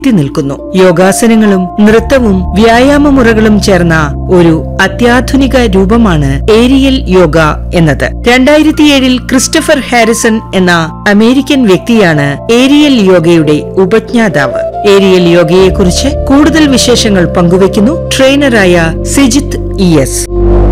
എത്തി നിൽക്കുന്നു യോഗാസനങ്ങളും നൃത്തവും വ്യായാമമുറകളും ചേർന്ന ഒരു അത്യാധുനിക രൂപമാണ് ഏരിയൽ യോഗ എന്നത് രണ്ടായിരത്തിയേഴിൽ ക്രിസ്റ്റഫർ ഹാരിസൺ എന്ന അമേരിക്കൻ വ്യക്തിയാണ് ഏരിയൽ യോഗയുടെ ഉപജ്ഞാതാവ് ഏരിയൽ യോഗയെക്കുറിച്ച് കൂടുതൽ വിശേഷങ്ങൾ പങ്കുവയ്ക്കുന്നു ട്രെയിനറായ സിജിത്ത് ഇ എസ്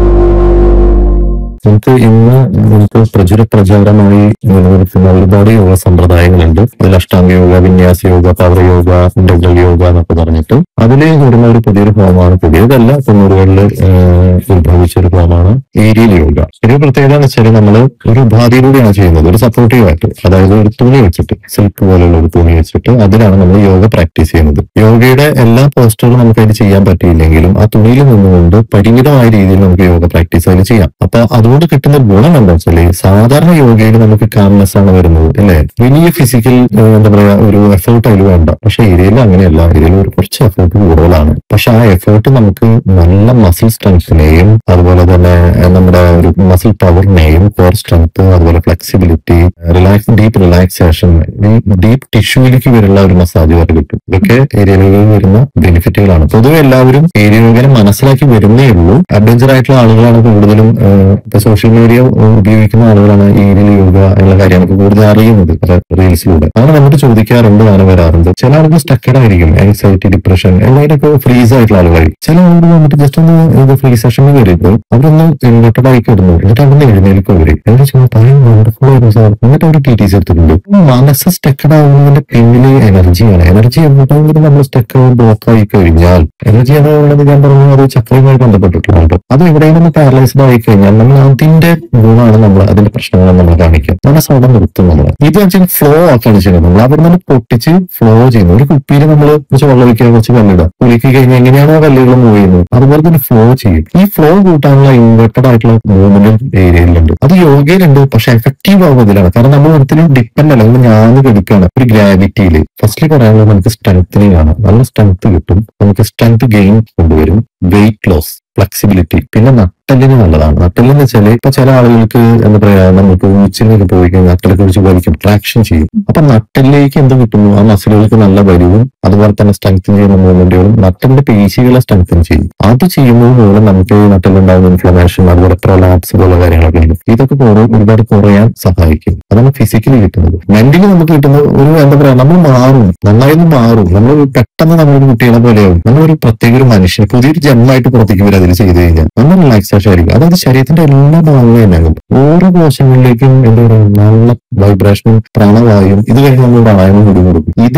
നമുക്ക് ഇന്ന് നമുക്ക് പ്രചുര പ്രചാരമായി നിലനിൽക്കുന്ന ഒരുപാട് യോഗ സമ്പ്രദായങ്ങളുണ്ട് അതിൽ അഷ്ടാംഗ യോഗ വിന്യാസ യോഗ പവർ യോഗ ഇന്റഗ്രൽ യോഗ എന്നൊക്കെ പറഞ്ഞിട്ട് അതിൽ വരുന്ന ഒരു പുതിയൊരു ഫോമാണ് പുതിയതല്ല തൊണ്ണൂറുകളിൽ ഉത്ഭവിച്ച ഒരു ഫോമാണ് ഏരിയൽ യോഗ ഒരു പ്രത്യേകത എന്ന് വെച്ചാൽ നമ്മൾ ഒരു ഉപാധിയിലൂടെയാണ് ചെയ്യുന്നത് ഒരു സപ്പോർട്ടീവ് ആയിട്ട് അതായത് ഒരു തുണി വെച്ചിട്ട് സിൽക്ക് പോലുള്ള ഒരു തുണി വെച്ചിട്ട് അതിലാണ് നമ്മൾ യോഗ പ്രാക്ടീസ് ചെയ്യുന്നത് യോഗയുടെ എല്ലാ പോസ്റ്ററുകളും നമുക്ക് അതിൽ ചെയ്യാൻ പറ്റിയില്ലെങ്കിലും ആ തുണിയിൽ നിന്നുകൊണ്ട് പരിമിതമായ രീതിയിൽ നമുക്ക് യോഗ പ്രാക്ടീസ് അതിൽ ചെയ്യാം അപ്പൊ അതുകൊണ്ട് കിട്ടുന്ന ഗുണം എന്താ വെച്ചാല് സാധാരണ യോഗയിൽ നമുക്ക് കാംനെസ് ആണ് വരുന്നത് അല്ലെ വലിയ ഫിസിക്കൽ എന്താ പറയാ ഒരു എഫേർട്ട് അതിൽ വേണ്ട പക്ഷെ ഏരിയയിൽ അങ്ങനെയല്ല ഏരിയയിൽ ഒരു കുറച്ച് എഫേർട്ട് കൂടുതലാണ് പക്ഷെ ആ എഫേർട്ട് നമുക്ക് നല്ല മസിൽ സ്ട്രെങ്ത്തിനെയും അതുപോലെ തന്നെ ഏഹ്, നമ്മുടെ ഒരു മസിൽ പവറിനെയും കോർ സ്ട്രെങ്ത് അതുപോലെ ഫ്ലെക്സിബിലിറ്റി റിലാക്സ് ഡീപ്പ് റിലാക്സേഷൻ ഈ ഡീപ്പ് ടിഷ്യൂയിലേക്ക് വരുന്ന ഒരു മസാജ് വരെ കിട്ടും ഇതൊക്കെ ഏരിയയിൽ വരുന്ന ബെനിഫിറ്റുകളാണ് പൊതുവെ എല്ലാവരും ഏരിയ യോഗനെ മനസ്സിലാക്കി വരുന്നേ ഉള്ളൂ അഡ്വഞ്ചർ ആയിട്ടുള്ള ആളുകളാണ് കൂടുതലും ഏഹ്, ഇപ്പൊ സോഷ്യൽ മീഡിയ ഉപയോഗിക്കുന്ന ആളുകളാണ് ഈ ഏരിയൽ യോഗ എന്നുള്ള കാര്യങ്ങളൊക്കെ കൂടുതൽ അറിയുന്നത് റീൽസിലൂടെ അങ്ങനെ നമുക്ക് ചോദിക്കാറുണ്ട് അങ്ങനെ വരാറുണ്ട് ചില ആളുകൾ സ്റ്റക്കഡ് ആയിരിക്കും ആൻസൈറ്റി ഡിപ്രഷൻ എല്ലാവരൊക്കെ ഫ്രീസ് ആയിട്ടുള്ള ആളുകളായി ചില ആളുകൾ വന്നിട്ട് ജസ്റ്റ് ഒന്ന് ഇത് ഫ്രീ സെഷനിൽ കയറിയപ്പോൾ അവരൊന്ന് ഇൻവെർട്ടഡ് ആയി കിടന്നു എന്നിട്ട് അവിടെ നിന്ന് എഴുന്നേൽക്കും അവര് എന്താ വെച്ചാൽ ഭയം വണ്ടർഫുൾ ആയിരുന്നു സാർ എന്നിട്ട് അവർ ടി ടി സി എടുത്തിട്ടുണ്ട് മനസ്സ് സ്റ്റക്കഡ് ആവുന്നതിന്റെ പിന്നില് എനർജിയാണ് എനർജി എവിടെയെങ്കിലും നമ്മൾ സ്റ്റക്ക് ബ്ലോക്ക് ആയി കഴിഞ്ഞാൽ എനർജി എന്നുള്ളത് ഞാൻ പറഞ്ഞു അത് ചക്രയുമായി ബന്ധപ്പെട്ടിട്ടുള്ളത് അത് എവിടെയെങ്കിലും പാരലൈസ്ഡ് ആയി കഴിഞ്ഞാൽ നമ്മൾ അതിന്റെ ഗുണമാണ് നമ്മൾ അതിന്റെ പ്രശ്നങ്ങൾ നമ്മൾ കാണിക്കുക മനസ്സ് അവിടെ നിർത്തും നമ്മൾ ഇത് വെച്ചാൽ ഫ്ലോ ആക്കാണ് ചെയ്യുന്നത് നമ്മൾ അവിടെ നിന്ന് പൊട്ടിച്ച് ഫ്ലോ ചെയ്യുന്നു ഒരു കുപ്പിയിൽ നമ്മൾ കുറച്ച് വെള്ളം ഒഴിക്കുക കുറച്ച് കല്ലിടുക കുലുക്കി കഴിഞ്ഞാൽ എങ്ങനെയാണോ കല്ലുകൾ മൂവ് ചെയ്യുന്നത് അതുപോലെ തന്നെ ഫ്ലോ ചെയ്യും ഈ ഫ്ലോ കൂട്ടാനുള്ള ഇൻവെർട്ടഡ് ആയിട്ടുള്ള മൂവ്മെന്റ് ഏരിയയിലുണ്ട് അത് യോഗയിലുണ്ട് പക്ഷെ എഫക്റ്റീവ് ആവുന്നതിലാണ് കാരണം നമ്മൾ ഒരിക്കലും ഡിപ്പെൻഡ് അല്ല നമ്മൾ ഞാന് കെടുക്കുകയാണ് ഒരു ഗ്രാവിറ്റിയിൽ ഫസ്റ്റിൽ പറയാനുള്ളത് നമുക്ക് സ്ട്രെങ്തനിങ് ആണ് നല്ല സ്ട്രെങ്ത് കിട്ടും നമുക്ക് സ്ട്രെങ്ത് ഗെയിൻ കൊണ്ടുവരും വെയിറ്റ് ലോസ് ഫ്ലെക്സിബിലിറ്റി പിന്നെ നട്ടലിന് നല്ലതാണ് നട്ടലെന്ന് വെച്ചാല് ഇപ്പൊ ചില ആളുകൾക്ക് എന്താ പറയാ നമുക്ക് ഉച്ചിനൊക്കെ പോയി കഴിഞ്ഞാൽ നട്ടലെ കുറിച്ച് വലിക്കും ട്രാക്ഷൻ ചെയ്യും അപ്പൊ നട്ടലിലേക്ക് എന്ത് കിട്ടുന്നു ആ മസിലുകൾക്ക് നല്ല വലിവും അതുപോലെ തന്നെ സ്ട്രെങ്തൻ ചെയ്യുന്ന മൂവ്മെന്റുകളും നട്ടലിന്റെ പേശികളെ സ്ട്രെങ്തൻ ചെയ്യും അത് ചെയ്യുമ്പോൾ മൂലം നമുക്ക് ഈ നട്ടലുണ്ടാകുന്ന ഇൻഫ്ലമേഷൻ അതുപോലെ പ്രൊലാപ്സ് പോലുള്ള കാര്യങ്ങളൊക്കെ ഉണ്ട് ഇതൊക്കെ കുറേ ഒരുപാട് കുറയാൻ സഹായിക്കും അതാണ് ഫിസിക്കലി കിട്ടുന്നത് മെന്റലി നമുക്ക് കിട്ടുന്ന ഒരു എന്താ പറയാ നമ്മൾ മാറും നന്നായി മാറും നമ്മൾ പെട്ടെന്ന് നമ്മളൊരു കുട്ടികളെ പോലെയാവും നമ്മളൊരു പ്രത്യേക ഒരു മനുഷ്യൻ പുതിയൊരു ജന്മമായിട്ട് പുറത്തേക്ക് വരും അതിൽ ചെയ്ത് കഴിഞ്ഞാൽ നമ്മൾ റിലാക്സേഷൻ ആയിരിക്കും അതായത് ശരീരത്തിന്റെ എല്ലാ ഭാഗങ്ങളും തന്നെയാകും ഓരോ കോശങ്ങളിലേക്കും എന്താ പറയുക നല്ല വൈബ്രേഷനും പ്രാണവായും ഇത് കഴിഞ്ഞ് നമ്മൾ പ്രാണായാമം കൂടി കൊടുക്കും ഇത്